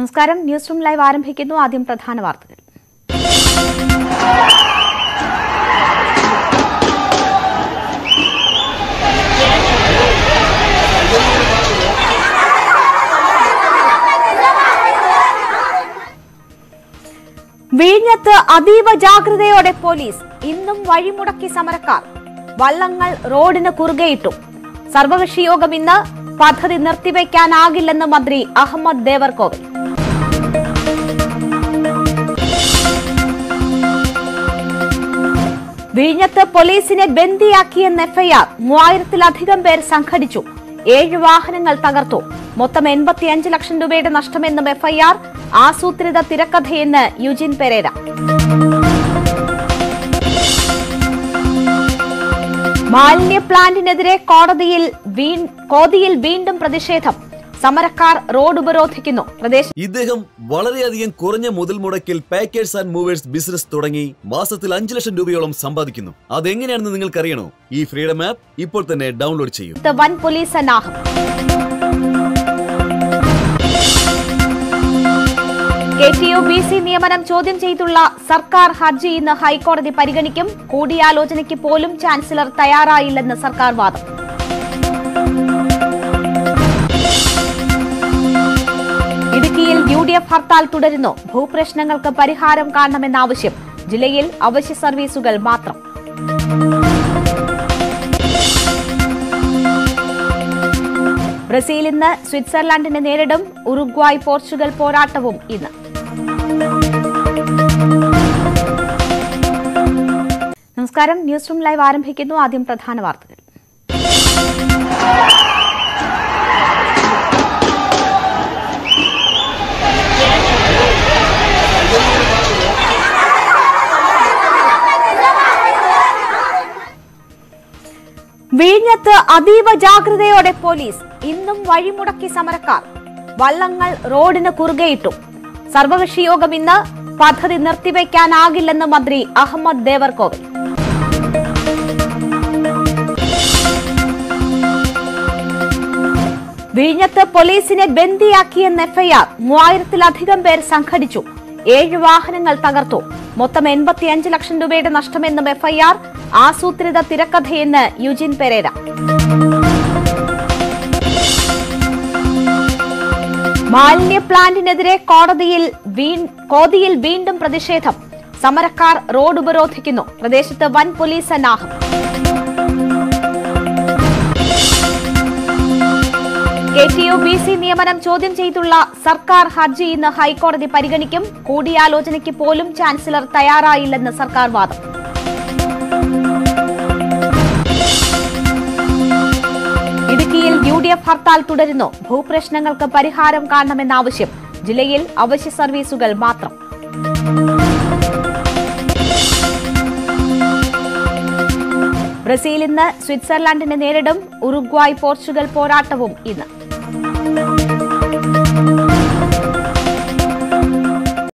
നമസ്കാരം news room live ആരംഭിക്കുന്നു ആദ്യം പ്രധാന വാർത്തകൾ വിഴിഞ്ഞത്ത് അതീവ ജാഗ്രതയോടെ പോലീസ് ഇന്നും വഴിമുടക്കി സമരക്കാർ വള്ളങ്ങൾ റോഡിന് കുറുകെയിട്ടു സർവകക്ഷി യോഗം ഇന്ന് പദ്ധതി നിർത്തിവെക്കാനാകില്ലെന്ന് മന്ത്രി അഹമ്മദ് ദേവർകോവിൽ വിഴിഞ്ഞത്ത് പോലീസിനെ ബന്ദിയാക്കിയെന്ന് എഫ്ഐആർ മൂവായിരത്തിലധികം പേർ സംഘടിച്ചു ഏഴ് വാഹനങ്ങൾ തകർത്തു മൊത്തം എൺപത്തിയഞ്ച് ലക്ഷം രൂപയുടെ നഷ്ടമെന്നും എഫ്ഐആർ ആസൂത്രിത തിരക്കഥയെന്ന് യുജിൻ പെരേര മാലിന്യ പ്ലാന്റിനെതിരെ കോടതിയിൽ വീ- കോതിയിൽ വീണ്ടും പ്രതിഷേധം സമരക്കാർ റോഡ് ഉപരോധിക്കുന്നു പ്രദേശ ഇദ്ദേഹം വളരെയധികം കുറഞ്ഞ മുതൽ മുടക്കിൽ പാക്കേഴ്സ് ആൻഡ് മൂവേഴ്സ് ബിസിനസ് തുടങ്ങി മാസത്തിൽ അഞ്ചു ലക്ഷം രൂപയോളം സമ്പാദിക്കുന്നു അതെങ്ങനെയാണെന്ന് നിങ്ങൾക്കറിയണോ ഈ ഫ്രീഡം ആപ്പ് ഇപ്പോൾ തന്നെ ഡൗൺലോഡ് ചെയ്യൂ ഇത് വൻ പോലീസ് സന്നാഹം K T U B C നിയമനം ചോദ്യം ചെയ്തുള്ള സർക്കാർ ഹർജി ഇന്ന് ഹൈക്കോടതി പരിഗണിക്കും കൂടിയാലോചനയ്ക്ക് പോലും ചാൻസലർ തയ്യാറായില്ലെന്ന് സർക്കാർ വാദം ഇടുക്കിയിൽ യു ഡി എഫ് ഹർത്താൽ തുടരുന്നു ഭൂപ്രശ്നങ്ങൾക്ക് പരിഹാരം കാണണമെന്ന ആവശ്യം ജില്ലയിൽ അവശ്യ സർവീസുകൾ മാത്രം ബ്രസീൽ ഇന്ന് സ്വിറ്റ്സർലാൻഡിനെ നേരിടും ഉറുഗ്വായ് പോർച്ചുഗൽ പോരാട്ടവും ഇന്ന് നമസ്കാരം ന്യൂസ് റൂം ലൈവ് ആരംഭിക്കുന്നു ആദ്യം പ്രധാന വാർത്തകൾ വിഴിഞ്ഞത്ത് അതീവ ജാഗ്രതയോടെ പോലീസ് ഇന്നും വഴിമുടക്കി സമരക്കാർ വള്ളങ്ങൾ റോഡിന് കുറുകെയിട്ടു സർവകക്ഷി യോഗം ഇന്ന് പദ്ധതി നിർത്തിവെക്കാനാകില്ലെന്ന് മന്ത്രി അഹമ്മദ് ദേവർകോവിൽ വിഴിഞ്ഞത്ത് പോലീസിനെ ബന്ദിയാക്കിയെന്ന് എഫ്ഐആർ മൂവായിരത്തിലധികം പേർ സംഘടിച്ചു ഏഴ് വാഹനങ്ങൾ തകർത്തു മൊത്തം എൺപത്തിയഞ്ച് ലക്ഷം രൂപയുടെ നഷ്ടമെന്നും എഫ്ഐആർ ആസൂത്രിത തിരക്കഥയെന്ന് യുജിൻ പെരേര മാലിന്യ പ്ലാന്റിനെതിരെ കോടതിയിൽ വീ- കോതിയിൽ വീണ്ടും പ്രതിഷേധം സമരക്കാർ റോഡ് ഉപരോധിക്കുന്നു പ്രദേശത്ത് വൻ പോലീസ് സന്നാഹം K T U B C നിയമനം ചോദ്യം ചെയ്തുള്ള സർക്കാർ ഹർജി ഇന്ന് ഹൈക്കോടതി പരിഗണിക്കും കൂടിയാലോചനയ്ക്ക് പോലും ചാൻസലർ തയ്യാറായില്ലെന്ന് സർക്കാർ വാദം ഇടുക്കിയിൽ യു ഡി എഫ് ഹർത്താൽ തുടരുന്നു ഭൂപ്രശ്നങ്ങൾക്ക് പരിഹാരം കാണണമെന്ന ആവശ്യം ജില്ലയിൽ അവശ്യ സർവീസുകൾ മാത്രം ബ്രസീൽ ഇന്ന് സ്വിറ്റ്സർലാൻഡിനെ നേരിടും ഉറുഗ്വായ് പോർച്ചുഗൽ പോരാട്ടവും ഇന്ന്